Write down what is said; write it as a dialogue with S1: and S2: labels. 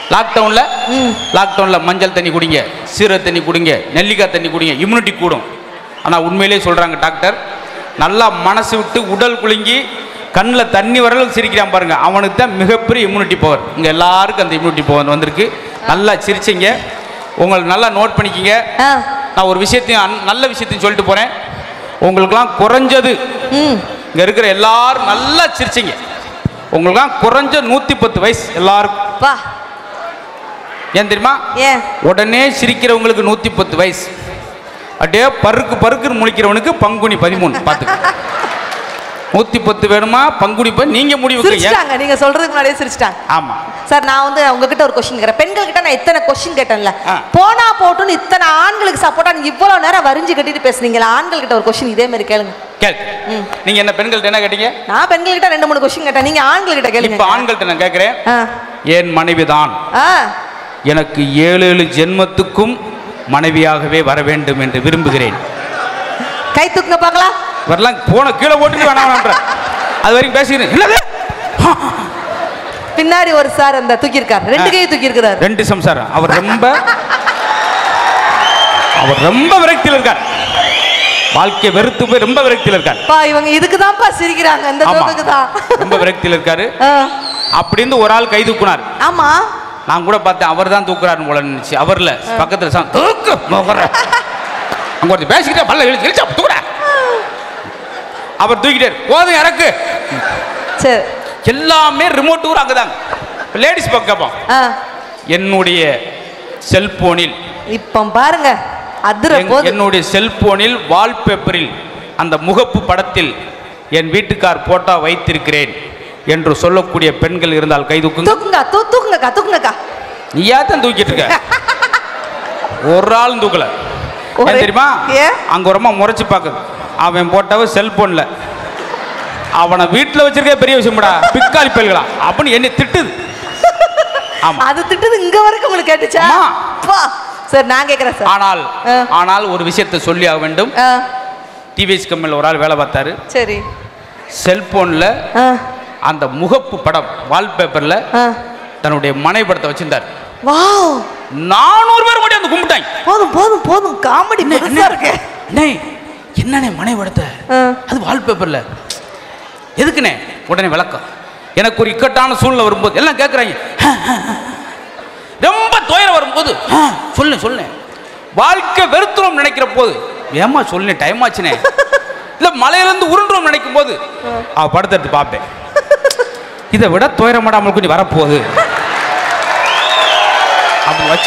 S1: லாக்டவுனில் லாக்டவுனில் மஞ்சள் தண்ணி குடிங்க சீரக தண்ணி குடிங்க நெல்லிக்காய் தண்ணி குடிங்க இம்யூனிட்டி கூடும் ஆனால் உண்மையிலே சொல்கிறாங்க டாக்டர் நல்லா மனசு விட்டு உடல் குலுங்கி கண்ணில் தண்ணி வரலும் சிரிக்கிறான் பாருங்க அவனுக்கு தான் மிகப்பெரிய இம்யூனிட்டி பவர் இங்கே எல்லாருக்கும் அந்த இம்யூனிட்டி பவர் வந்திருக்கு நல்லா சிரிச்சிங்க உங்களை நல்லா நோட் பண்ணிக்கிங்க
S2: ஆ
S1: நான் ஒரு விஷயத்தையும் அன்- நல்ல விஷயத்தையும் சொல்லிட்டு போகிறேன் உங்களுக்கெல்லாம் குறைஞ்சது
S2: ம்
S1: இங்கே இருக்கிற எல்லாரும் நல்லா சிரிச்சிங்க உங்களுக்கெல்லாம் குறைஞ்ச நூற்றி பத்து வயசு எல்லாருக்கும்
S2: வா
S1: ஏன் தெரியுமா
S2: ஏன்
S1: உடனே சிரிக்கிறவங்களுக்கு நூற்றி பத்து வயசு அப்படியே பருக்கு பருக்குன்னு முழிக்கிறவனுக்கு பங்குனி பதிமூணு பார்த்துக்க நூற்றி பத்து வேணுமா பங்குனி ப நீங்கள் முடிவுக்கு ஏன்
S2: சிரிச்சிட்டாங்க நீங்க சொல்றதுக்கு முன்னாடியே சிரிச்சிட்டாங்க
S1: ஆமாம்
S2: சார் நான் வந்து உங்ககிட்ட ஒரு கொஸ்டின் கேட்கறேன் பெண்கள் கிட்ட நான் இத்தனை கொஸ்டின் கேட்டேன்ல
S1: ஆ.
S2: போனா போட்டுன்னு இத்தனை ஆண்களுக்கு சப்போர்ட்டா நீங்க இவ்வளவு நேரம் வரிஞ்சு கட்டிட்டு பேசுனீங்களா ஆண்கள் கிட்ட ஒரு கொஸ்டின் இதே மாதிரி கேளுங்க
S1: கேள் நீங்கள் என்ன பெண்கள்ட்ட என்ன கேட்டீங்க
S2: நான் பெண்கள் கிட்ட ரெண்டு மூணு கொஸ்டின் கேட்டேன் நீங்க ஆண்கள் கிட்ட கேளுங்க
S1: இப்போ ஆண்கள்ட்ட நான் கேட்குறேன்
S2: ஆ.
S1: என் மனைவிதான்
S2: ஆ
S1: எனக்கு ஏழு ஏழு ஜென்மத்துக்கும் மனைவியாகவே வர வேண்டும் என்று விரும்புகிறேன்
S2: கை தூக்குங்க பார்க்கலாம்
S1: வரலாம் போன கீழே போட்டுட்டு வேணாம் வேணான்ற அது வரைக்கும் பேசிக்கிறேன் என்னது
S2: பின்னாடி ஒரு சார் அந்த தூக்கி இருக்காரு ரெண்டு கையை தூக்கி இருக்கிறாரு
S1: ரெண்டு சம்சாரம் அவர் ரொம்ப அவர் ரொம்ப விரக்தியில் இருக்கார் வாழ்க்கை வெறுத்து போய் ரொம்ப விரக்தியில் இருக்கார்
S2: பா இவங்க இதுக்கு தான்ப்பா சிரிக்கிறாங்க இந்த
S1: ஆமா
S2: ஜோக்குக்கு தான்
S1: ரொம்ப விரக்தியில் இருக்காரு
S2: ஆ.
S1: அப்படின்னு ஒரு ஆள் கை தூக்குனார்
S2: ஆமா
S1: நான் கூட பார்த்தேன் அவர் தான் தூக்குறாருன்னு போல நினைச்சு அவர்ல பக்கத்துல சா- தூக்கு முகர. அங்க ஒருத்தர் பேசிக்கிட்டே பல்ல இழுச்சு இழுச்சா தூக்குற அவர் தூக்கிட்டார் போதும் இறக்கு
S2: சரி
S1: எல்லாமே ரிமோட் ஊர் அங்கதாங்க லேடிஸ் பக்கம் கேட்பான்
S2: ஆ
S1: என்னுடைய செல்போனில்
S2: இப்போ பாருங்க அதிர
S1: என்-
S2: போது
S1: என்னுடைய செல்போனில் வால்பேப்பரில் அந்த முகப்பு படத்தில் என் வீட்டுக்கார் போட்டோ வைத்திருக்கிறேன் என்று சொல்லக்கூடிய பெண்கள் இருந்தால் கை தூக்குங்க
S2: தூக்குங்க தூ தூக்குங்கக்கா தூக்குங்கக்கா
S1: நீயா தான் தூக்கிட்டு இருக்க ஒரு ஆளும் தூக்கல ஏன்
S2: ஒரு-
S1: தெரியுமா
S2: ஏன்?
S1: அங்க ஒரு அம்மா முறைச்சு பார்க்குது அவன் போட்டவ செல்போன்ல அவனை வீட்டில் வச்சிருக்க பெரிய விஷயம்டா பிக்காளி பயல்களா அப்படின்னு என்னை திட்டுது ஆமா
S2: அது திட்டுது இங்க வரைக்கும் உங்களுக்கு கேட்டுச்சா
S1: அம்மா.
S2: பா சரி நான் கேக்குறேன் சார்
S1: ஆனால்
S2: ஆ.
S1: ஆனால் ஒரு விஷயத்தை சொல்லி ஆக வேண்டும்
S2: ஆ,
S1: டிவிஎஸ் கம்பெனியில் ஒரு ஆள் வேலை பார்த்தாரு
S2: சரி
S1: செல்போனில்
S2: ஆ,
S1: அந்த முகப்பு படம் வால்பேப்பரில்
S2: ஆ.
S1: தன்னுடைய மனை படத்தை வச்சிருந்தார்
S2: வாவ்
S1: நானூறு பேர் கூட வந்து கும்பிட்டாங்க
S2: போதும் போதும் போதும் காமெடி பெருசா இருக்கு
S1: அண்ணே என்னண்ணே மனை படத்தை
S2: ஆ.
S1: அது வால்பேப்பரில் எதுக்குண்ணே உடனே விளக்கம் எனக்கு ஒரு இக்கட்டான சூழ்நிலை வரும்போது எல்லாம் கேட்குறாங்க ரொம்ப துயரம் வரும்போது "ஆ, சொல்லு சொல்லு வாழ்க்கை வெறுத்துறோம் நினைக்கிற போது ஏமா சொல்லு டைம் ஆச்சுனே இல்லை மலையிலேருந்து உருண்டுறோம் நினைக்கும் போது அவ படத்தை எடுத்து பார்ப்பேன் இதை விட துயரமாடாமல் கொஞ்சம் வரப்போகுது அப்படி வச்சு